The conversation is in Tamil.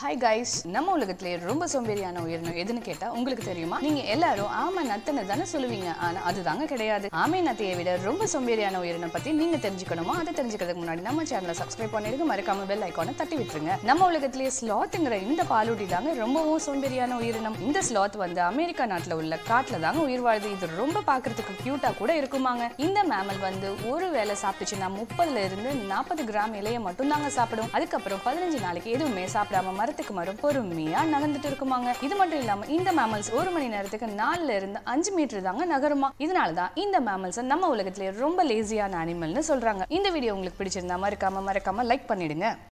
ஹாய் கைஸ் நம்ம உலகத்திலே ரொம்ப சோம்பேறியான உயிரினம் எதுன்னு கேட்டா உங்களுக்கு தெரியுமா நீங்க எல்லாரும் ஆமை நத்தனை தானே சொல்லுவீங்க ஆனா அதுதாங்க கிடையாது ஆமை நத்தையை விட ரொம்ப சோம்பேறியான உயிரினம் பத்தி நீங்க தெரிஞ்சுக்கணுமா அதை தெரிஞ்சுக்கிறதுக்கு முன்னாடி நம்ம சேனலை சப்ஸ்கிரைப் பண்ணிருக்க மறக்காம பெல் ஐக்கானை தட்டி விட்டுருங்க நம்ம உலகத்திலேயே ஸ்லாத்ங்கிற இந்த பாலூட்டி தாங்க ரொம்பவும் சோம்பேறியான உயிரினம் இந்த ஸ்லாத் வந்து அமெரிக்கா நாட்டுல உள்ள காட்டுல தாங்க உயிர் வாழுது இது ரொம்ப பாக்குறதுக்கு கியூட்டா கூட இருக்குமாங்க இந்த மேமல் வந்து ஒரு வேளை சாப்பிட்டுச்சுன்னா முப்பதுல இருந்து நாற்பது கிராம் இலையை மட்டும் தாங்க சாப்பிடும் அதுக்கப்புறம் பதினஞ்சு நாளைக்கு எதுவுமே சாப்பிடாம மரத்துக்கு மரம் பொறுமையா நகர்ந்துட்டு இருக்குமாங்க இது மட்டும் இல்லாம இந்த மேமல்ஸ் ஒரு மணி நேரத்துக்கு நாலுல இருந்து அஞ்சு மீட்டர் தாங்க நகருமா இதனாலதான் இந்த மேமல்ஸ் நம்ம உலகத்திலேயே ரொம்ப லேசியான அனிமல்னு சொல்றாங்க இந்த வீடியோ உங்களுக்கு பிடிச்சிருந்தா மறக்காம மறக்காம லைக் பண்ணிடுங்க